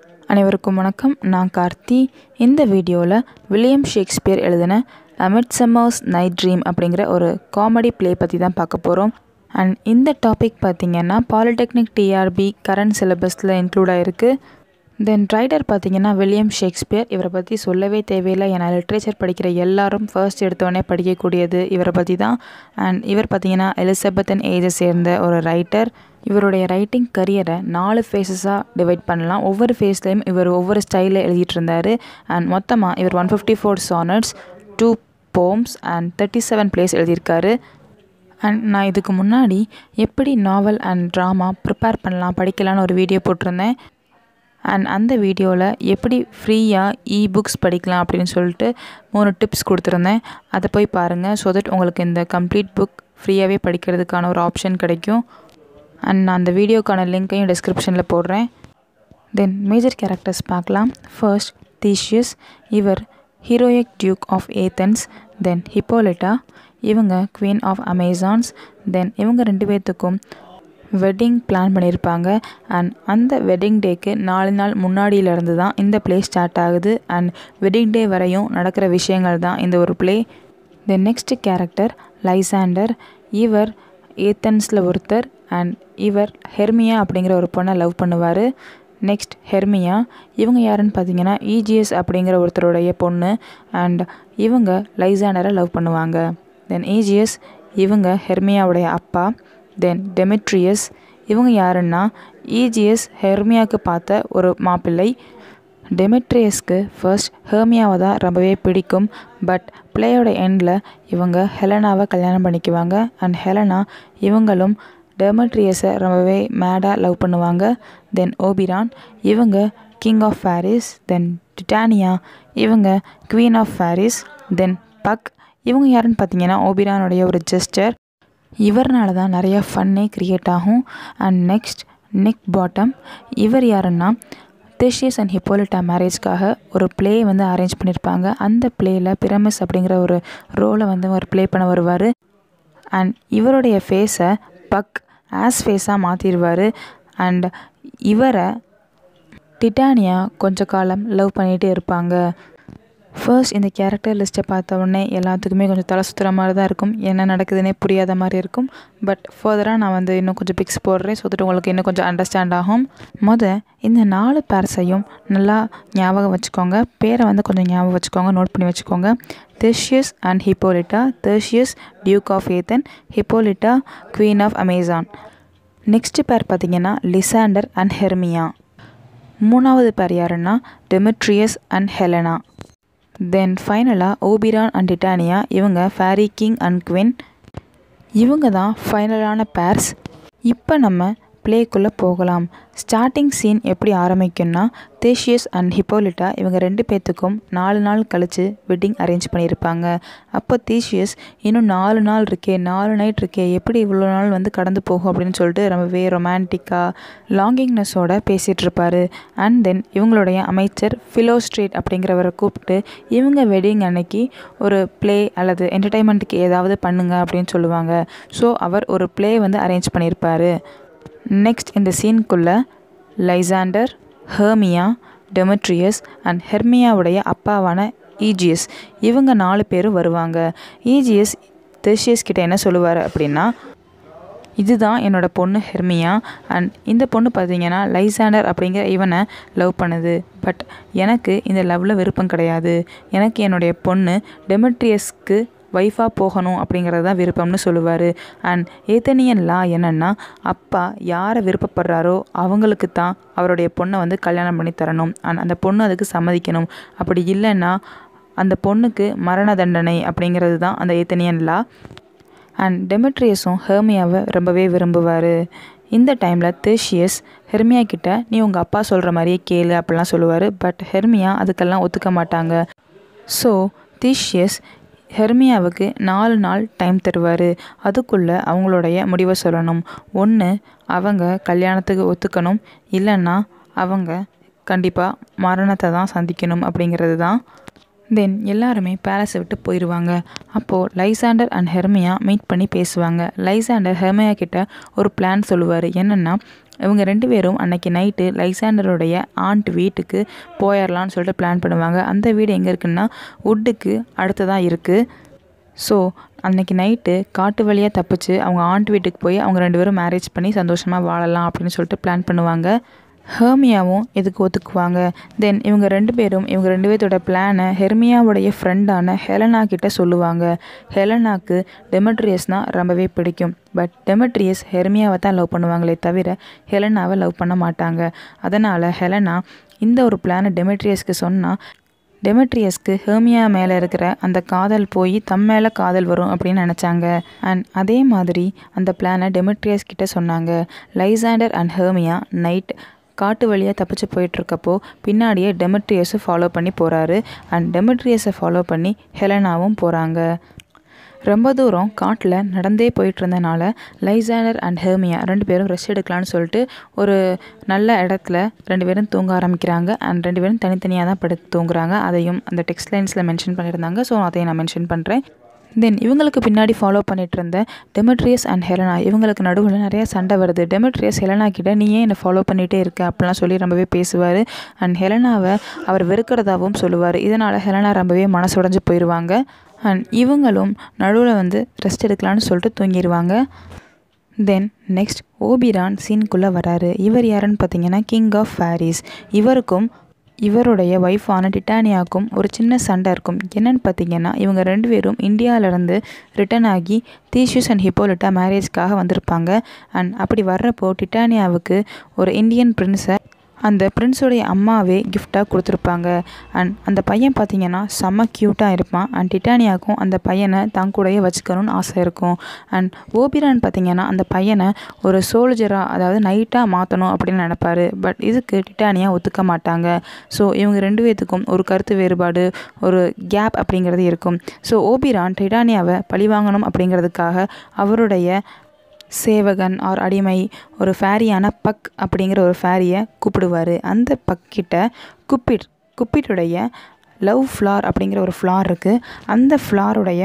அனைவருக்கும் வணக்கம் நான் கார்த்தி இந்த வீடியோவில் வில்லியம் ஷேக்ஸ்பியர் எழுதின அமிட்சமர்ஸ் நைட் ட்ரீம் அப்படிங்கிற ஒரு காமெடி ப்ளே பற்றி தான் பார்க்க போகிறோம் அண்ட் இந்த டாபிக் பார்த்திங்கன்னா பாலிடெக்னிக் டிஆர்பி கரண்ட் சிலபஸில் இன்க்ளூட் ஆகிருக்கு தென் ரைட்டர் பார்த்தீங்கன்னா வில்லியம் ஷேக்ஸ்பியர் இவரை பற்றி சொல்லவே தேவையில்லை ஏன்னா லிட்ரேச்சர் படிக்கிற எல்லாரும் ஃபர்ஸ்ட் எடுத்தோடனே படிக்கக்கூடியது இவரை பற்றி தான் அண்ட் இவர் பார்த்தீங்கன்னா எலிசபெத்தன் ஏஜை சேர்ந்த ஒரு ரைட்டர் இவருடைய ரைட்டிங் கரியரை நாலு ஃபேஸஸாக டிவைட் பண்ணலாம் ஒவ்வொரு ஃபேஸ்லேயும் இவர் ஒவ்வொரு ஸ்டைலில் எழுதிட்டு இருந்தார் அண்ட் மொத்தமாக இவர் one fifty four sonnets two poems and thirty seven plays எழுதியிருக்காரு அண்ட் நான் இதுக்கு முன்னாடி எப்படி நாவல் அண்ட் ட்ராமா ப்ரிப்பேர் பண்ணலாம் படிக்கலான்னு ஒரு வீடியோ போட்டிருந்தேன் அண்ட் அந்த வீடியோவில் எப்படி ஃப்ரீயாக இ புக்ஸ் படிக்கலாம் அப்படின்னு சொல்லிட்டு மூணு டிப்ஸ் கொடுத்துருந்தேன் அதை போய் பாருங்கள் ஸோ தட் உங்களுக்கு இந்த கம்ப்ளீட் புக் ஃப்ரீயாகவே படிக்கிறதுக்கான ஒரு ஆப்ஷன் கிடைக்கும் அண்ட் நான் அந்த வீடியோக்கான லிங்க்கையும் டிஸ்கிரிப்ஷனில் போடுறேன் தென் மேஜர் கேரக்டர்ஸ் பார்க்கலாம் ஃபர்ஸ்ட் தீஷியஸ் இவர் heroic duke of Athens then Hippolyta இவங்க குவீன் ஆஃப் அமேசான்ஸ் தென் இவங்க ரெண்டு பேர்த்துக்கும் வெட்டிங் பிளான் பண்ணியிருப்பாங்க அண்ட் அந்த வெட்டிங் டேக்கு நாலு நாள் முன்னாடியிலேருந்து தான் இந்த ப்ளே ஸ்டார்ட் ஆகுது அண்ட் வெட்டிங் டே வரையும் நடக்கிற விஷயங்கள் தான் இந்த ஒரு play then next character Lysander இவர் ஏத்தன்ஸில் ஒருத்தர் அண்ட் இவர் ஹெர்மியா அப்படிங்கிற ஒரு பொண்ணை லவ் பண்ணுவார் நெக்ஸ்ட் ஹெர்மியா இவங்க யாருன்னு பார்த்தீங்கன்னா இஜிஎஸ் அப்படிங்கிற ஒருத்தருடைய பொண்ணு அண்ட் இவங்க லைசாண்டரை லவ் பண்ணுவாங்க தென் இஜிஎஸ் இவங்க ஹெர்மியாவுடைய அப்பா தென் டெமிட்ரியஸ் இவங்க யாருன்னா ஈஜிஎஸ் ஹெர்மியாவுக்கு பார்த்த ஒரு மாப்பிள்ளை டெமிட்ரியஸ்க்கு ஃபர்ஸ்ட் ஹெர்மியாவை தான் ரொம்பவே பிடிக்கும் பட் பிளேயோட எண்டில் இவங்க ஹெலனாவை கல்யாணம் பண்ணிக்குவாங்க அண்ட் ஹெலனா இவங்களும் டெமிட்ரியஸை ரொம்பவே மேடாக லவ் பண்ணுவாங்க தென் ஓபிரான் இவங்க king of fairies then Titania இவங்க queen of fairies then Puck இவங்க யாருன்னு பார்த்தீங்கன்னா ஓபிரானுடைய ஒரு ஜெஸ்டர் இவர்னால தான் நிறையா ஃபன்னே க்ரியேட் ஆகும் அண்ட் நெக்ஸ்ட் நெக் பாட்டம் இவர் யாருன்னா தேஷியஸ் அண்ட் ஹிப்போலிட்டா மேரேஜ்க்காக ஒரு ப்ளே வந்து அரேஞ்ச் பண்ணியிருப்பாங்க அந்த ப்ளேயில் பிரமிஸ் அப்படிங்கிற ஒரு ரோலை வந்து அவர் ப்ளே பண்ண வருவார் அண்ட் இவருடைய ஃபேஸை பக் ஆஸ் ஃபேஸாக மாற்றிடுவார் அண்ட் இவரை டிட்டானியா கொஞ்ச காலம் லவ் பண்ணிகிட்டே இருப்பாங்க ஃபர்ஸ்ட் இந்த கேரக்டர் லிஸ்ட்டை பார்த்த உடனே எல்லாத்துக்குமே கொஞ்சம் தலை சுற்றுற மாதிரி தான் இருக்கும் என்ன நடக்குதுன்னே புரியாத மாதிரி இருக்கும் பட் ஃபர்தராக நான் வந்து இன்னும் கொஞ்சம் பிக்ஸ் போடுறேன் ஸோ தட் உங்களுக்கு இன்னும் கொஞ்சம் அண்டர்ஸ்டாண்ட் ஆகும் மொதல் இந்த நாலு பேர்ஸையும் நல்லா ஞாபகம் வச்சுக்கோங்க பேரை வந்து கொஞ்சம் ஞாபகம் வச்சுக்கோங்க நோட் பண்ணி வச்சுக்கோங்க Theseus and Hippolyta Theseus duke of Athens Hippolyta queen of Amazon next பேர் பார்த்தீங்கன்னா லிசாண்டர் அண்ட் ஹெர்மியா மூணாவது பேர் யாருன்னா டெமிட்ரியஸ் அண்ட் ஹெலனா தென் ஃபைனலாக ஓபிரான் அண்ட் டிட்டானியா இவங்க ஃபேரி கிங் அண்ட் குவின் இவங்க தான் ஃபைனலான பேர்ஸ் இப்போ நம்ம ப்ளேக்குள்ளே போகலாம் ஸ்டார்டிங் சீன் எப்படி ஆரம்பிக்கும்னா தேஷியஸ் அண்ட் ஹிப்போலிட்டா இவங்க ரெண்டு பேர்த்துக்கும் நாலு நாள் கழித்து வெட்டிங் அரேஞ்ச் பண்ணியிருப்பாங்க அப்போ தேஷியஸ் இன்னும் நாலு நாள் இருக்கே நாலு நைட் இருக்கே எப்படி இவ்வளோ நாள் வந்து கடந்து போகும் அப்படின்னு சொல்லிட்டு ரொம்பவே ரொமான்டிக்காக லாங்கிங்னஸோட பேசிகிட்டு இருப்பார் அண்ட் தென் இவங்களுடைய அமைச்சர் ஃபிலோஸ்ட்ரேட் அப்படிங்கிறவரை கூப்பிட்டு இவங்க வெட்டிங் அன்னைக்கு ஒரு ப்ளே அல்லது என்டர்டைன்மெண்ட்டுக்கு ஏதாவது பண்ணுங்க அப்படின்னு சொல்லுவாங்க ஸோ அவர் ஒரு ப்ளே வந்து அரேஞ்ச் பண்ணியிருப்பார் நெக்ஸ்ட் இந்த சீனுக்குள்ளே லைசாண்டர் ஹெர்மியா டெமட்ரியஸ் அண்ட் ஹெர்மியாவுடைய அப்பாவான ஈஜியஸ் இவங்க நாலு பேரும் வருவாங்க ஈஜியஸ் தெர்ஷியஸ் கிட்ட என்ன சொல்லுவார் அப்படின்னா இதுதான் என்னோட பொண்ணு ஹெர்மியா அண்ட் இந்த பொண்ணு பார்த்தீங்கன்னா லைசாண்டர் அப்படிங்கிற இவனை லவ் பண்ணுது பட் எனக்கு இந்த லவ்வில் விருப்பம் கிடையாது எனக்கு என்னுடைய பொண்ணு டெமட்ரியஸ்க்கு ஒய்ஃபாக போகணும் அப்படிங்கிறது தான் விருப்பம்னு சொல்லுவார் அண்ட் ஏத்தனியன் லா என்னென்னா அப்பா யாரை விருப்பப்படுறாரோ அவங்களுக்கு தான் அவருடைய பொண்ணை வந்து கல்யாணம் பண்ணி தரணும் அண்ட் அந்த பொண்ணு அதுக்கு சம்மதிக்கணும் அப்படி இல்லைன்னா அந்த பொண்ணுக்கு மரண தண்டனை அப்படிங்கிறது தான் அந்த ஏத்தனியன் லா அண்ட் டெமெட்ரியஸும் ஹெர்மியாவை ரொம்பவே விரும்புவார் இந்த டைமில் தேஷியஸ் ஹெர்மியா கிட்ட நீ உங்கள் அப்பா சொல்கிற மாதிரியே கேளு அப்படிலாம் சொல்லுவார் பட் ஹெர்மியா அதுக்கெல்லாம் ஒத்துக்க மாட்டாங்க ஸோ தீஷியஸ் ஹெர்மியாவுக்கு நாலு நாள் டைம் தருவார் அதுக்குள்ளே அவங்களுடைய முடிவை சொல்லணும் ஒன்று அவங்க கல்யாணத்துக்கு ஒத்துக்கணும் இல்லைன்னா அவங்க கண்டிப்பாக மரணத்தை தான் சந்திக்கணும் அப்படிங்கிறது தான் தென் எல்லாருமே பேலஸை விட்டு போயிடுவாங்க அப்போது லைசாண்டர் அண்ட் ஹெர்மியா மீட் பண்ணி பேசுவாங்க லைசாண்டர் ஹெர்மியா கிட்ட ஒரு பிளான் சொல்லுவார் என்னென்னா இவங்க ரெண்டு பேரும் அன்னைக்கு நைட்டு லைசாண்டருடைய ஆண்ட் வீட்டுக்கு போயிடலான்னு சொல்லிட்டு பிளான் பண்ணுவாங்க அந்த வீடு எங்கே இருக்குன்னா உட்டுக்கு அடுத்ததாக இருக்குது ஸோ அன்னைக்கு நைட்டு காட்டு வழியாக தப்பிச்சு அவங்க ஆண்ட் வீட்டுக்கு போய் அவங்க ரெண்டு பேரும் மேரேஜ் பண்ணி சந்தோஷமாக வாழலாம் அப்படின்னு சொல்லிட்டு பிளான் பண்ணுவாங்க ஹெர்மியாவும் இதுக்கு ஒத்துக்குவாங்க தென் இவங்க ரெண்டு பேரும் இவங்க ரெண்டு பேர்த்தோட பிளானை ஹெர்மியாவுடைய ஃப்ரெண்டான ஹெலனா கிட்ட சொல்லுவாங்க ஹெலனாக்கு டெமெட்ரியஸ்னால் ரொம்பவே பிடிக்கும் பட் டெமெட்ரியஸ் ஹெர்மியாவை தான் லவ் பண்ணுவாங்களே தவிர ஹெலனாவை லவ் பண்ண மாட்டாங்க அதனால் ஹெலனா இந்த ஒரு பிளானை டெமெட்ரியஸ்க்கு சொன்னால் டெமெட்ரியஸ்க்கு ஹெர்மியா மேலே இருக்கிற அந்த காதல் போய் தம் மேலே காதல் வரும் அப்படின்னு நினச்சாங்க அண்ட் அதே மாதிரி அந்த பிளானை டெமெட்ரியஸ் கிட்ட சொன்னாங்க லைசாண்டர் அண்ட் ஹெர்மியா நைட் காட்டு வழியாக தப்பிச்சு போயிட்டுருக்கப்போ பின்னாடியே டெமெட்ரியஸை ஃபாலோ பண்ணி போகிறாரு அண்ட் டெமெட்ரியஸை ஃபாலோ பண்ணி ஹெலனாவும் போகிறாங்க ரொம்ப தூரம் காட்டில் நடந்தே போயிட்டு இருந்தனால லைசாண்டர் அண்ட் ஹெர்மியா ரெண்டு பேரும் ரெஸ்ட் எடுக்கலான்னு சொல்லிட்டு ஒரு நல்ல இடத்துல ரெண்டு பேரும் தூங்க ஆரம்பிக்கிறாங்க அண்ட் ரெண்டு பேரும் தனித்தனியாக தான் படுத்து தூங்குறாங்க அதையும் அந்த டெக்ஸ்ட் லைன்ஸில் மென்ஷன் பண்ணியிருந்தாங்க ஸோ அதையும் நான் மென்ஷன் பண்ணுறேன் தென் இவங்களுக்கு பின்னாடி ஃபாலோ பண்ணிட்டு இருந்த டெமெட்ரியஸ் அண்ட் ஹெலனா இவங்களுக்கு நடுவில் நிறைய சண்டை வருது டெமெட்ரியஸ் ஹெலனா கிட்ட நீ ஏன் என்னை ஃபாலோ பண்ணிகிட்டே இருக்க அப்படிலாம் சொல்லி ரொம்பவே பேசுவார் அண்ட் ஹெலனாவை அவர் வெறுக்கிறதாகவும் சொல்லுவார் இதனால் ஹெலனா ரொம்பவே மனசுடைஞ்சு போயிடுவாங்க அண்ட் இவங்களும் நடுவில் வந்து ரெஸ்ட் எடுக்கலான்னு சொல்லிட்டு தூங்கிடுவாங்க தென் நெக்ஸ்ட் ஓபிரான் சீனுக்குள்ளே வராரு இவர் யாருன்னு பார்த்தீங்கன்னா கிங் ஆஃப் ஃபேரிஸ் இவருக்கும் இவருடைய ஒய்ஃபான டிட்டானியாவுக்கும் ஒரு சின்ன சண்டை இருக்கும் என்னன்னு பார்த்தீங்கன்னா இவங்க ரெண்டு பேரும் இந்தியாவிலேருந்து ரிட்டர்ன் ஆகி தீஷியஸ் அண்ட் ஹிப்போலிட்டா மேரேஜ்க்காக வந்திருப்பாங்க அண்ட் அப்படி வர்றப்போ டிட்டானியாவுக்கு ஒரு இந்தியன் பிரின்ஸை அந்த பிரின்ஸோடைய அம்மாவே கிஃப்டாக கொடுத்துருப்பாங்க அண்ட் அந்த பையன் பார்த்தீங்கன்னா செம்ம க்யூட்டாக இருப்பான் அண்ட் டிட்டானியாவுக்கும் அந்த பையனை தன் கூடயே வச்சுக்கணும்னு ஆசை இருக்கும் அண்ட் ஓபிரான் பார்த்தீங்கன்னா அந்த பையனை ஒரு சோல்ஜராக அதாவது நைட்டாக மாற்றணும் அப்படின்னு நினைப்பாரு பட் இதுக்கு டிட்டானியா ஒத்துக்க மாட்டாங்க ஸோ இவங்க ரெண்டு பேர்த்துக்கும் ஒரு கருத்து வேறுபாடு ஒரு கேப் அப்படிங்கிறது இருக்கும் ஸோ ஓபிரான் டிட்டானியாவை பழிவாங்கணும் அப்படிங்கிறதுக்காக அவருடைய சேவகன் ஆர் அடிமை ஒரு ஃபேரியான பக் அப்படிங்கிற ஒரு ஃபேரியை கூப்பிடுவார் அந்த பக்கிட்ட குப்பிட் குப்பிட்டுடைய லவ் ஃப்ளார் அப்படிங்கிற ஒரு ஃப்ளார் இருக்குது அந்த ஃப்ளாருடைய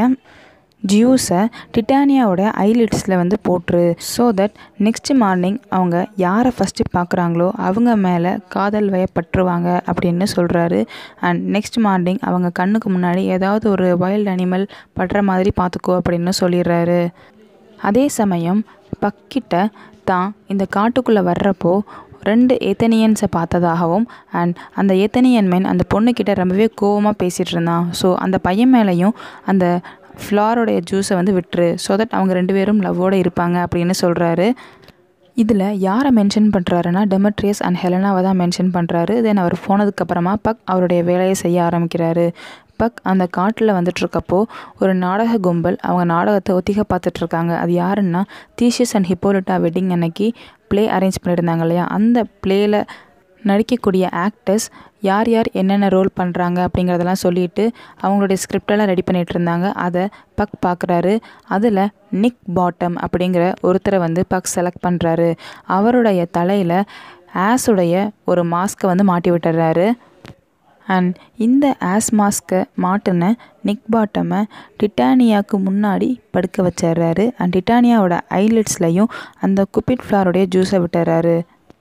ஜூஸை டிட்டானியாவோட ஐலிட்ஸில் வந்து போட்டுரு ஸோ தட் நெக்ஸ்ட் மார்னிங் அவங்க யாரை ஃபஸ்ட்டு பார்க்குறாங்களோ அவங்க மேலே காதல் வயப்பட்டுருவாங்க அப்படின்னு சொல்கிறாரு அண்ட் நெக்ஸ்ட் மார்னிங் அவங்க கண்ணுக்கு முன்னாடி ஏதாவது ஒரு வைல்ட் அனிமல் படுற மாதிரி பார்த்துக்கோ அப்படின்னு சொல்லிடுறாரு அதே சமயம் பக்கிட்ட தான் இந்த காட்டுக்குள்ளே வர்றப்போ ரெண்டு ஏத்தனியன்ஸை பார்த்ததாகவும் அண்ட் அந்த ஏத்தனியன் மேன் அந்த பொண்ணுக்கிட்ட ரொம்பவே கோவமாக பேசிகிட்டு இருந்தான் ஸோ அந்த பையன் மேலேயும் அந்த ஃப்ளாரோடைய ஜூஸை வந்து விட்டுரு ஸோ தட் அவங்க ரெண்டு பேரும் லவ்வோடு இருப்பாங்க அப்படின்னு சொல்கிறாரு இதில் யாரை மென்ஷன் பண்ணுறாருன்னா டெமட்ரியஸ் அண்ட் ஹெலனாவை தான் மென்ஷன் பண்ணுறாரு தென் அவர் போனதுக்கப்புறமா பக் அவருடைய வேலையை செய்ய ஆரம்பிக்கிறாரு பக் அந்த காட்டில் வந்துட்டுருக்கப்போ ஒரு நாடக கும்பல் அவங்க நாடகத்தை ஒத்திக பார்த்துட்ருக்காங்க அது யாருன்னா தீஷியஸ் அண்ட் ஹிப்போலிட்டா வெட்டிங் அன்னைக்கு ப்ளே அரேஞ்ச் பண்ணியிருந்தாங்க இல்லையா அந்த ப்ளேயில் நடிக்கக்கூடிய ஆக்டர்ஸ் யார் யார் என்னென்ன ரோல் பண்ணுறாங்க அப்படிங்கிறதெல்லாம் சொல்லிட்டு அவங்களுடைய ஸ்கிரிப்டெல்லாம் ரெடி பண்ணிகிட்டு இருந்தாங்க அதை பக் பார்க்குறாரு அதில் நிக் பாட்டம் அப்படிங்கிற ஒருத்தரை வந்து பக் செலக்ட் பண்ணுறாரு அவருடைய தலையில் ஆஸுடைய ஒரு மாஸ்க்கை வந்து மாட்டி விட்டுறாரு அண்ட் இந்த ஆஸ் மாஸ்க்கை மாட்டின நிக் பாட்டமை டிட்டானியாவுக்கு முன்னாடி படுக்க வச்சிடுறாரு அண்ட் டிட்டானியாவோட ஐலிட்ஸ்லையும் அந்த குப்பிட் ஃப்ளாருடைய ஜூஸை விட்டுறாரு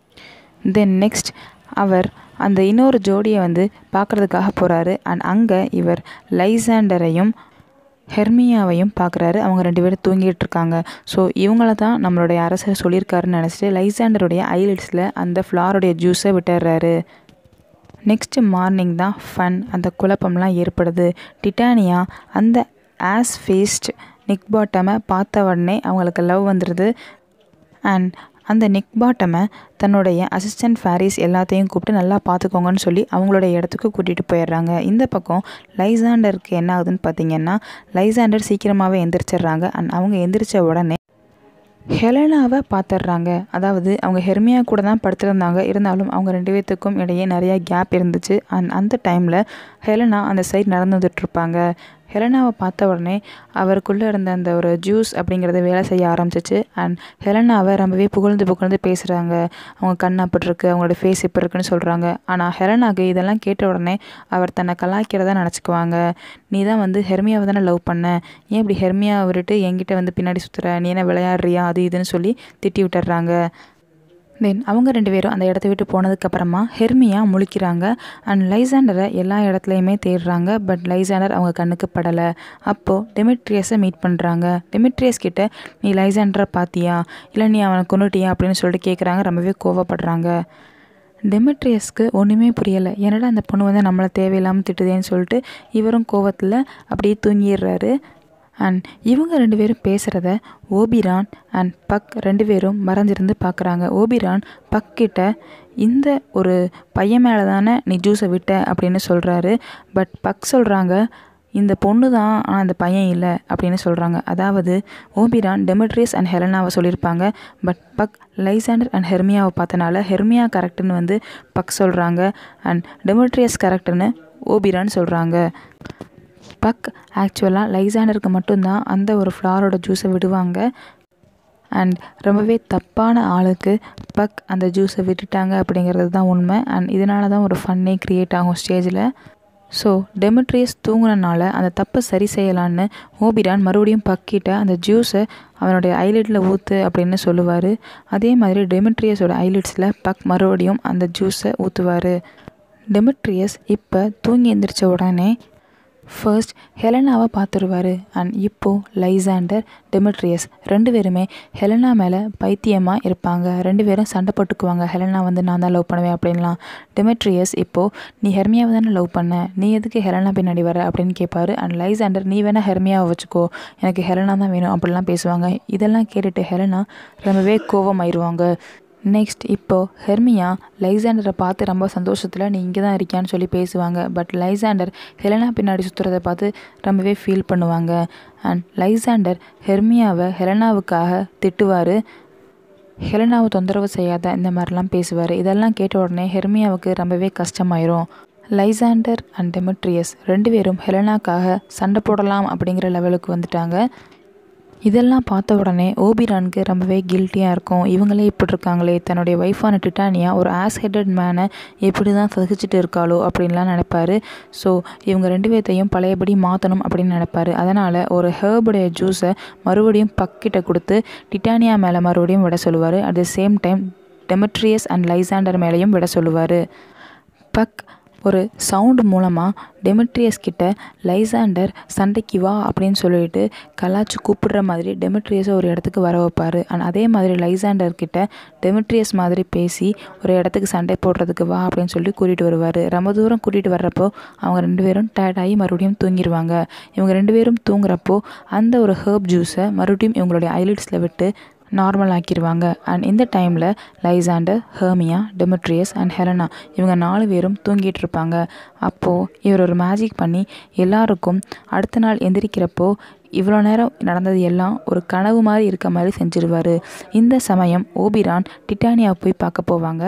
தென் நெக்ஸ்ட் அவர் அந்த இன்னொரு ஜோடியை வந்து பார்க்குறதுக்காக போகிறாரு அண்ட் அங்கே இவர் லைசாண்டரையும் ஹெர்மியாவையும் பார்க்குறாரு அவங்க ரெண்டு பேரும் தூங்கிட்டு இருக்காங்க ஸோ இவங்கள தான் நம்மளுடைய அரசர் சொல்லியிருக்காருன்னு நினச்சிட்டு லைசாண்டருடைய ஐலிட்ஸில் அந்த ஃப்ளாருடைய ஜூஸை விட்டுறாரு நெக்ஸ்ட்டு மார்னிங் தான் ஃபன் அந்த குழப்பம்லாம் ஏற்படுது டிட்டானியா அந்த ஆஸ் ஃபேஸ்ட் நிக் பாட்டமை பார்த்த உடனே அவங்களுக்கு லவ் வந்துடுது அண்ட் அந்த நிக் பாட்டமை தன்னுடைய அசிஸ்டன்ட் ஃபேரிஸ் எல்லாத்தையும் கூப்பிட்டு நல்லா பார்த்துக்கோங்கன்னு சொல்லி அவங்களுடைய இடத்துக்கு கூட்டிகிட்டு போயிடுறாங்க இந்த பக்கம் லைசாண்டருக்கு என்ன ஆகுதுன்னு பார்த்தீங்கன்னா லைசாண்டர் சீக்கிரமாகவே எந்திரிச்சிடுறாங்க அண்ட் அவங்க எந்திரிச்ச உடனே ஹெலனாவை பார்த்துட்றாங்க அதாவது அவங்க ஹெர்மியா கூட தான் படுத்திருந்தாங்க இருந்தாலும் அவங்க ரெண்டு பேர்த்துக்கும் இடையே நிறையா கேப் இருந்துச்சு அண்ட் அந்த டைமில் ஹெலனா அந்த சைடு நடந்து வந்துட்டுருப்பாங்க ஹெலனாவை பார்த்த உடனே அவருக்குள்ளே இருந்த அந்த ஒரு ஜூஸ் அப்படிங்கிறத வேலை செய்ய ஆரம்பிச்சிச்சு அண்ட் ஹெலனாவை ரொம்பவே புகழ்ந்து புகழ்ந்து பேசுகிறாங்க அவங்க கண் அப்படி இருக்கு அவங்களோட ஃபேஸ் இப்படி இருக்குன்னு சொல்கிறாங்க ஆனால் ஹெலனாக்கு இதெல்லாம் கேட்ட உடனே அவர் தன்னை கலாய்க்கிறதா நினச்சிக்குவாங்க நீ தான் வந்து ஹெர்மியாவை தானே லவ் பண்ண ஏன் இப்படி ஹெர்மியாவை விட்டுட்டு என்கிட்ட வந்து பின்னாடி சுற்றுற நீ என்ன விளையாடுறியா அது இதுன்னு சொல்லி திட்டி விட்டுறாங்க தென் அவங்க ரெண்டு பேரும் அந்த இடத்த விட்டு போனதுக்கப்புறமா ஹெர்மியா முழிக்கிறாங்க அண்ட் லைசாண்டரை எல்லா இடத்துலையுமே தேடுறாங்க பட் லைசாண்டர் அவங்க கண்ணுக்கு படலை அப்போது டெமிட்ரியஸை மீட் பண்ணுறாங்க டெமிட்ரியஸ் கிட்ட நீ லைசாண்டரை பார்த்தியா இல்லை நீ அவனை கொண்டுட்டியா அப்படின்னு சொல்லிட்டு கேட்குறாங்க ரொம்பவே கோவப்படுறாங்க டெமிட்ரியஸ்க்கு ஒன்றுமே புரியலை என்னடா அந்த பொண்ணு வந்து நம்மளை தேவையில்லாமல் திட்டுதேன்னு சொல்லிட்டு இவரும் கோவத்தில் அப்படியே தூங்கிடுறாரு அண்ட் இவங்க ரெண்டு பேரும் பேசுகிறத ஓபிரான் அண்ட் பக் ரெண்டு பேரும் மறைஞ்சிருந்து பார்க்குறாங்க ஓபிரான் பக் கிட்ட இந்த ஒரு பையன் மேலே தானே நீ ஜூஸை விட்ட அப்படின்னு சொல்கிறாரு பட் பக் சொல்கிறாங்க இந்த பொண்ணு தான் ஆனால் அந்த பையன் இல்லை அப்படின்னு சொல்கிறாங்க அதாவது ஓபிரான் டெமிட்ரியஸ் அண்ட் ஹெலனாவை சொல்லியிருப்பாங்க பட் பக் லைசாண்டர் அண்ட் ஹெர்மியாவை பார்த்தனால ஹெர்மியா கரெக்டுன்னு வந்து பக் சொல்கிறாங்க அண்ட் டெமிட்ரியஸ் கரெக்டுன்னு ஓபிரான் சொல்கிறாங்க பக் ஆக்சுவலாக லைசாண்டருக்கு மட்டும்தான் அந்த ஒரு ஃப்ளாரோட ஜூஸை விடுவாங்க அண்ட் ரொம்பவே தப்பான ஆளுக்கு பக் அந்த ஜூஸை விட்டுட்டாங்க அப்படிங்கிறது தான் உண்மை அண்ட் இதனால தான் ஒரு ஃபன்னே க்ரியேட் ஆகும் ஸ்டேஜில் ஸோ டெமிட்ரியஸ் தூங்குனனால அந்த தப்பை சரி செய்யலான்னு ஓபிரான் மறுபடியும் பக்கிட்ட அந்த ஜூஸை அவனுடைய ஐலிட்டில் ஊற்று அப்படின்னு சொல்லுவார் அதே மாதிரி டெமிட்ரியஸோட ஐலிட்ஸில் பக் மறுபடியும் அந்த ஜூஸை ஊற்றுவார் டெமிட்ரியஸ் இப்போ தூங்கி எந்திரிச்ச உடனே ஃபர்ஸ்ட் ஹெலனாவை பார்த்துருவாரு அண்ட் இப்போது லைசாண்டர் டெமிட்ரியஸ் ரெண்டு பேருமே ஹெலனா மேலே பைத்தியமாக இருப்பாங்க ரெண்டு பேரும் சண்டை போட்டுக்குவாங்க ஹெலனா வந்து நான் தான் லவ் பண்ணுவேன் அப்படின்லாம் டெமிட்ரியஸ் இப்போது நீ ஹெர்மியாவை தானே லவ் பண்ண நீ எதுக்கு ஹெலனா பின்னாடி வர அப்படின்னு கேட்பாரு அண்ட் லைசாண்டர் நீ வேணால் ஹெர்மியாவை வச்சுக்கோ எனக்கு ஹெலனா தான் வேணும் அப்படிலாம் பேசுவாங்க இதெல்லாம் கேட்டுட்டு ஹெலனா ரொம்பவே கோவமாயிருவாங்க நெக்ஸ்ட் இப்போது ஹெர்மியா லைசாண்டரை பார்த்து ரொம்ப சந்தோஷத்தில் நீ இங்கே தான் இருக்கியான்னு சொல்லி பேசுவாங்க பட் லைசாண்டர் ஹெலனா பின்னாடி சுற்றுறதை பார்த்து ரொம்பவே ஃபீல் பண்ணுவாங்க அண்ட் லைசாண்டர் ஹெர்மியாவை ஹெலனாவுக்காக திட்டுவார் ஹெலனாவை தொந்தரவு செய்யாத இந்த மாதிரிலாம் பேசுவார் இதெல்லாம் கேட்ட உடனே ஹெர்மியாவுக்கு ரொம்பவே கஷ்டமாயிரும் லைசாண்டர் அண்ட் டெமிட்ரியஸ் ரெண்டு பேரும் ஹெலனாக்காக சண்டை போடலாம் அப்படிங்கிற லெவலுக்கு வந்துட்டாங்க இதெல்லாம் பார்த்த உடனே ஓபிரானுக்கு ரொம்பவே கில்ட்டியாக இருக்கும் இவங்களே இப்படி இருக்காங்களே தன்னுடைய ஒய்ஃபான டிட்டானியா ஒரு ஆஸ் ஹெட்டட் மேனை எப்படி தான் சகிச்சுட்டு இருக்காளோ அப்படின்லாம் நினைப்பாரு ஸோ இவங்க ரெண்டு பேர்த்தையும் பழையபடி மாற்றணும் அப்படின்னு நினைப்பாரு அதனால் ஒரு ஹேர்புடைய ஜூஸை மறுபடியும் பக்கிட்ட கொடுத்து டிட்டானியா மேலே மறுபடியும் விட சொல்லுவார் at the same time Demetrius and Lysander மேலேயும் விட சொல்லுவார் பக் ஒரு சவுண்டு மூலமாக டெமிட்ரியஸ் கிட்ட லைசாண்டர் சண்டைக்கு வா அப்படின்னு சொல்லிட்டு கலாச்சு கூப்பிடுற மாதிரி டெமிட்ரியஸை ஒரு இடத்துக்கு வர வைப்பார் அண்ட் அதே மாதிரி லைசாண்டர் கிட்ட டெமிட்ரியஸ் மாதிரி பேசி ஒரு இடத்துக்கு சண்டை போடுறதுக்கு வா அப்படின்னு சொல்லி கூட்டிகிட்டு வருவார் ரொம்ப தூரம் கூட்டிகிட்டு வர்றப்போ அவங்க ரெண்டு பேரும் டயர்ட் ஆகி மறுபடியும் தூங்கிடுவாங்க இவங்க ரெண்டு பேரும் தூங்குறப்போ அந்த ஒரு ஹேர்ப் ஜூஸை மறுபடியும் இவங்களுடைய ஐலிட்ஸில் விட்டு நார்மல் ஆக்கிடுவாங்க அண்ட் இந்த டைமில் Lysander Hermia Demetrius and Helena இவங்க நாலு பேரும் தூங்கிட்டு இருப்பாங்க அப்போது இவர் ஒரு மேஜிக் பண்ணி எல்லாருக்கும் அடுத்த நாள் எந்திரிக்கிறப்போ இவ்வளோ நேரம் நடந்தது எல்லாம் ஒரு கனவு மாதிரி இருக்க மாதிரி செஞ்சிருவார் இந்த சமயம் ஓபிரான் டிட்டானியா போய் பார்க்க போவாங்க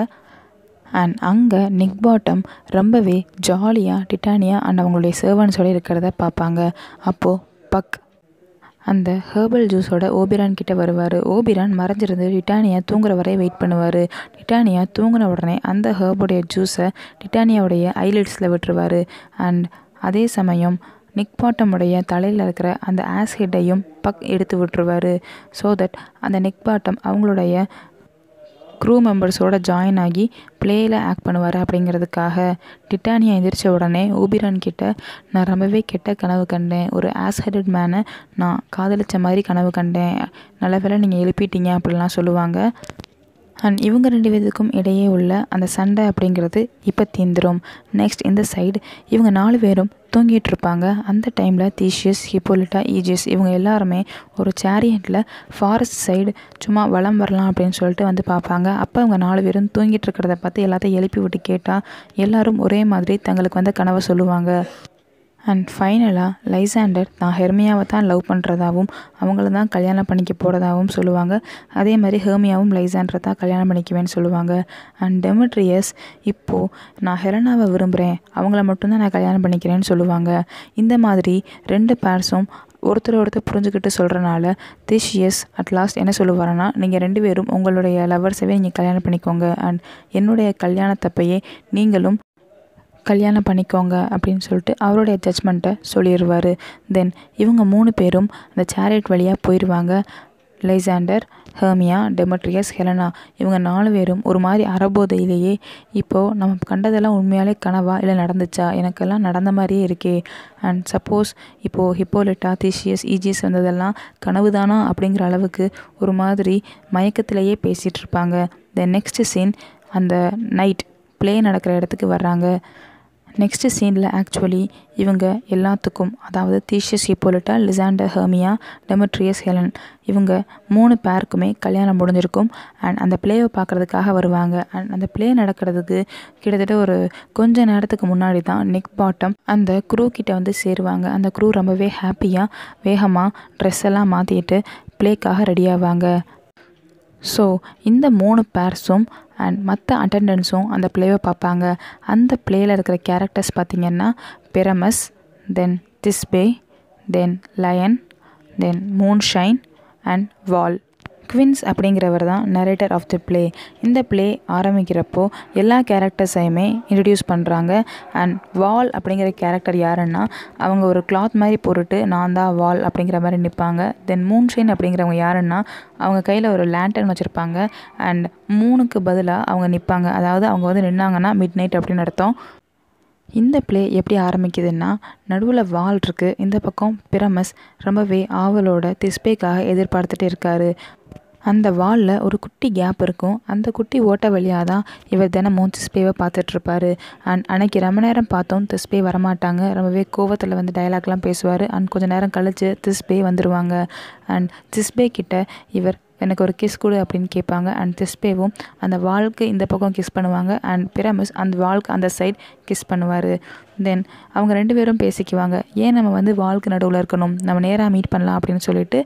அண்ட் அங்கே நிக் பாட்டம் ரொம்பவே ஜாலியாக டிட்டானியா அண்ட் அவங்களுடைய சர்வன்ஸோட இருக்கிறத பார்ப்பாங்க அப்போது பக் அந்த ஹேர்பல் ஜூஸோட ஓபிரான் கிட்ட வருவார் ஓபிரான் மறைஞ்சிருந்து டிட்டானியா தூங்குற வரை வெயிட் பண்ணுவார் டிட்டானியா தூங்கின உடனே அந்த ஹேர்புடைய ஜூஸை டிட்டானியாவுடைய ஐலிட்ஸில் விட்டுருவார் அண்ட் அதே சமயம் நிக் பாட்டமுடைய தலையில் இருக்கிற அந்த ஆஸ் ஹெட்டையும் பக் எடுத்து விட்டுருவார் ஸோ தட் அந்த நிக் பாட்டம் அவங்களுடைய க்ரூ மெம்பர்ஸோட ஜாயின் ஆகி ப்ளேயில் ஆக்ட் பண்ணுவார் அப்படிங்கிறதுக்காக டிட்டானியா எந்திரிச்ச உடனே ஓபிரான் கிட்ட நான் ரொம்பவே கெட்ட கனவு கண்டேன் ஒரு ஆஸ் ஹெடட் மேனை நான் காதலிச்ச மாதிரி கனவு கண்டேன் நல்ல வேளை நீங்கள் எழுப்பிட்டீங்க அப்படிலாம் சொல்லுவாங்க அண்ட் இவங்க ரெண்டு பேருக்கும் இடையே உள்ள அந்த சண்டை அப்படிங்கிறது இப்போ தீந்துரும் நெக்ஸ்ட் இந்த சைடு இவங்க நாலு பேரும் தூங்கிட்டு இருப்பாங்க அந்த டைமில் தீஷியஸ் ஹிப்போலிட்டா ஈஜியஸ் இவங்க எல்லாருமே ஒரு சேரியட்டில் ஃபாரஸ்ட் சைடு சும்மா வளம் வரலாம் அப்படின்னு சொல்லிட்டு வந்து பார்ப்பாங்க அப்போ அவங்க நாலு பேரும் தூங்கிட்டு இருக்கிறத பார்த்து எல்லாத்தையும் எழுப்பி விட்டு கேட்டால் எல்லாரும் ஒரே மாதிரி தங்களுக்கு வந்த கனவை சொல்லுவாங்க அண்ட் ஃபைனலாக லைசாண்டர் தான் ஹெர்மியாவை தான் லவ் பண்ணுறதாவும் அவங்கள தான் கல்யாணம் பண்ணிக்க போகிறதாகவும் சொல்லுவாங்க அதே மாதிரி ஹெர்மியாவும் லைசாண்டரை தான் கல்யாணம் பண்ணிக்குவேன்னு சொல்லுவாங்க அண்ட் டெமிட்ரியஸ் இப்போது நான் ஹெலனாவை விரும்புகிறேன் அவங்கள மட்டும்தான் நான் கல்யாணம் பண்ணிக்கிறேன்னு சொல்லுவாங்க இந்த மாதிரி ரெண்டு பேர்ஸும் ஒருத்தர் ஒருத்தர் புரிஞ்சுக்கிட்டு சொல்கிறனால திஷியஸ் அட் லாஸ்ட் என்ன சொல்லுவாருன்னா நீங்கள் ரெண்டு பேரும் உங்களுடைய லவர்ஸவே நீங்கள் கல்யாணம் பண்ணிக்கோங்க அண்ட் என்னுடைய கல்யாணத்தப்பையே நீங்களும் கல்யாணம் பண்ணிக்கோங்க அப்படின்னு சொல்லிட்டு அவருடைய ஜட்ஜ்மெண்ட்டை சொல்லிடுவார் தென் இவங்க மூணு பேரும் அந்த சேரியட் வழியாக போயிடுவாங்க லைசாண்டர் ஹெர்மியா டெமட்ரியஸ் ஹெலனா இவங்க நாலு பேரும் ஒரு மாதிரி அறபோதையிலேயே இப்போது நம்ம கண்டதெல்லாம் உண்மையாலே கனவா இல்லை நடந்துச்சா எனக்கெல்லாம் நடந்த மாதிரியே இருக்கே அண்ட் சப்போஸ் இப்போது ஹிப்போலிட்டா தீஷியஸ் ஈஜியஸ் வந்ததெல்லாம் கனவு தானா அப்படிங்கிற அளவுக்கு ஒரு மாதிரி மயக்கத்திலேயே பேசிகிட்டு இருப்பாங்க தென் நெக்ஸ்ட் சீன் அந்த நைட் ப்ளே நடக்கிற இடத்துக்கு வர்றாங்க நெக்ஸ்ட் சீனில் ஆக்சுவலி இவங்க எல்லாத்துக்கும் அதாவது Theseus Hippolyta Lysander Hermia Demetrius Helen இவங்க மூணு பேருக்குமே கல்யாணம் முடிஞ்சிருக்கும் அண்ட் அந்த ப்ளேவை பார்க்குறதுக்காக வருவாங்க அண்ட் அந்த ப்ளே நடக்கிறதுக்கு கிட்டத்தட்ட ஒரு கொஞ்ச நேரத்துக்கு முன்னாடி தான் நிக் பாட்டம் அந்த க்ரூ கிட்ட வந்து சேருவாங்க அந்த க்ரூ ரொம்பவே ஹாப்பியாக வேகமாக ட்ரெஸ் எல்லாம் மாற்றிட்டு ப்ளேக்காக ரெடி ஆவாங்க ஸோ இந்த மூணு பேர்ஸும் அண்ட் மற்ற அட்டண்டன்ஸும் அந்த ப்ளேவை பார்ப்பாங்க அந்த ப்ளேயில் இருக்கிற கேரக்டர்ஸ் பார்த்திங்கன்னா Pyramus then Thisbe then lion then moonshine and wall Quince அப்படிங்கிறவர் தான் நரேட்டர் ஆஃப் தி ப்ளே இந்த ப்ளே ஆரம்பிக்கிறப்போ எல்லா கேரக்டர்ஸையுமே இன்ட்ரடியூஸ் பண்ணுறாங்க அண்ட் வால் அப்படிங்கிற கேரக்டர் யாருன்னா அவங்க ஒரு கிளாத் மாதிரி போட்டுட்டு நான் தான் வால் அப்படிங்கிற மாதிரி நிற்பாங்க தென் மூன்ஷைன் அப்படிங்கிறவங்க யாருன்னா அவங்க கையில் ஒரு லேண்டன் வச்சுருப்பாங்க அண்ட் மூணுக்கு பதிலாக அவங்க நிற்பாங்க அதாவது அவங்க வந்து நின்னாங்கன்னா மிட் நைட் அப்படின்னு அர்த்தம் இந்த ப்ளே எப்படி ஆரம்பிக்குதுன்னா நடுவில் வால் இருக்குது இந்த பக்கம் பிரமஸ் ரொம்பவே ஆவலோட திஸ்பேக்காக எதிர்பார்த்துட்டு இருக்காரு அந்த வாலில் ஒரு குட்டி கேப் இருக்கும் அந்த குட்டி ஓட்ட வழியாக தான் இவர் தினமும் திஸ்பேவை பார்த்துட்ருப்பாரு அண்ட் அன்னைக்கு ரொம்ப நேரம் பார்த்தோம் திஸ்பே வரமாட்டாங்க ரொம்பவே கோவத்தில் வந்து டைலாக்லாம் பேசுவார் அண்ட் கொஞ்சம் நேரம் கழித்து திஸ்பே வந்துடுவாங்க அண்ட் திஸ்பே கிட்ட இவர் எனக்கு ஒரு கிஸ் கொடு அப்படின்னு கேட்பாங்க அண்ட் திஸ்பேவும் அந்த வாளுக்கு இந்த பக்கம் கிஸ் பண்ணுவாங்க அண்ட் பிரமிஸ் அந்த வாளுக்கு அந்த சைட் கிஸ் பண்ணுவார் தென் அவங்க ரெண்டு பேரும் பேசிக்குவாங்க ஏன் நம்ம வந்து வாளுக்கு நடுவில் இருக்கணும் நம்ம நேராக மீட் பண்ணலாம் அப்படின்னு சொல்லிட்டு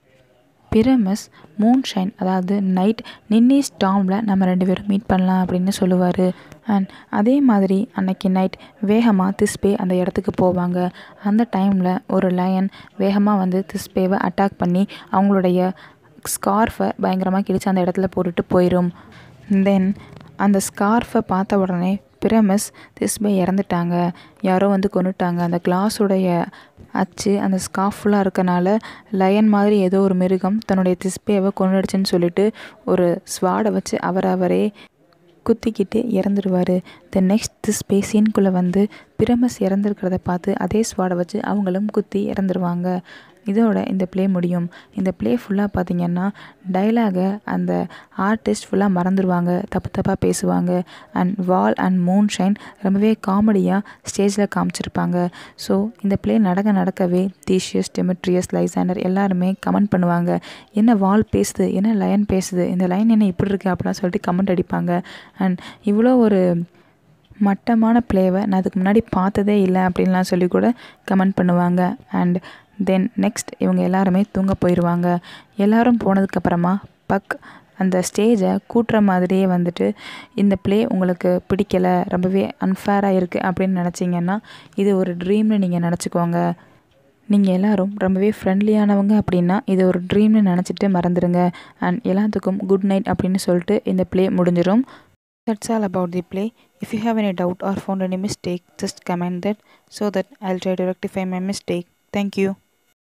பிரமஸ் மூன்ஷைன் அதாவது நைட் நின்னி ஸ்டாமில் நம்ம ரெண்டு பேரும் மீட் பண்ணலாம் அப்படின்னு சொல்லுவார் அண்ட் அதே மாதிரி அன்னைக்கு நைட் வேகமாக திஸ்பே அந்த இடத்துக்கு போவாங்க அந்த டைமில் ஒரு லயன் வேகமாக வந்து திஸ்பேவை அட்டாக் பண்ணி அவங்களுடைய ஸ்கார்ஃபை பயங்கரமாக கிழிச்சு அந்த இடத்துல போட்டுட்டு போயிடும் தென் அந்த ஸ்கார்ஃபை பார்த்த உடனே பிரமஸ் திஸ்பே இறந்துட்டாங்க யாரோ வந்து கொண்டுட்டாங்க அந்த கிளாஸுடைய அச்சு அந்த ஸ்கார்ஃப் ஃபுல்லாக இருக்கனால லயன் மாதிரி ஏதோ ஒரு மிருகம் தன்னுடைய திஸ்பேவை கொண்டுடுச்சுன்னு சொல்லிட்டு ஒரு ஸ்வாடை வச்சு அவரை அவரே குத்திக்கிட்டு இறந்துடுவார் தென் நெக்ஸ்ட் திஸ் சீன்குள்ளே வந்து பிரமஸ் இறந்துருக்கிறத பார்த்து அதே ஸ்வாடை வச்சு அவங்களும் குத்தி இறந்துருவாங்க இதோட இந்த ப்ளே முடியும் இந்த ப்ளே ஃபுல்லாக பார்த்திங்கன்னா டைலாகை அந்த ஆர்டிஸ்ட் ஃபுல்லாக மறந்துடுவாங்க தப்பு தப்பாக பேசுவாங்க and wall and moonshine ரொம்பவே காமெடியாக ஸ்டேஜில் காமிச்சிருப்பாங்க ஸோ இந்த ப்ளே நடக்க நடக்கவே தீஷியஸ் டெமிட்ரியஸ் லைசாண்டர் எல்லாருமே கமெண்ட் பண்ணுவாங்க என்ன வால் பேசுது என்ன லயன் பேசுது இந்த லைன் என்ன இப்படி இருக்குது அப்படிலாம் சொல்லிட்டு கமெண்ட் அடிப்பாங்க அண்ட் இவ்வளோ ஒரு மட்டமான ப்ளேவை நான் அதுக்கு முன்னாடி பார்த்ததே இல்லை அப்படின்லாம் சொல்லி கூட கமெண்ட் பண்ணுவாங்க அண்ட் தென் நெக்ஸ்ட் இவங்க எல்லாருமே தூங்க போயிடுவாங்க எல்லாரும் போனதுக்கப்புறமா பக் அந்த ஸ்டேஜை கூட்டுற மாதிரியே வந்துட்டு இந்த ப்ளே உங்களுக்கு பிடிக்கலை ரொம்பவே அன்ஃபேராக இருக்குது அப்படின்னு நினச்சிங்கன்னா இது ஒரு ட்ரீம்னு நீங்கள் நினச்சிக்கோங்க நீங்கள் எல்லோரும் ரொம்பவே ஃப்ரெண்ட்லியானவங்க அப்படின்னா இது ஒரு ட்ரீம்னு நினச்சிட்டு மறந்துடுங்க அண்ட் எல்லாத்துக்கும் குட் நைட் அப்படின்னு சொல்லிட்டு இந்த ப்ளே முடிஞ்சிடும் That's all about the play. If you have any doubt or found any mistake, just comment that so that I'll try to rectify my mistake. Thank you.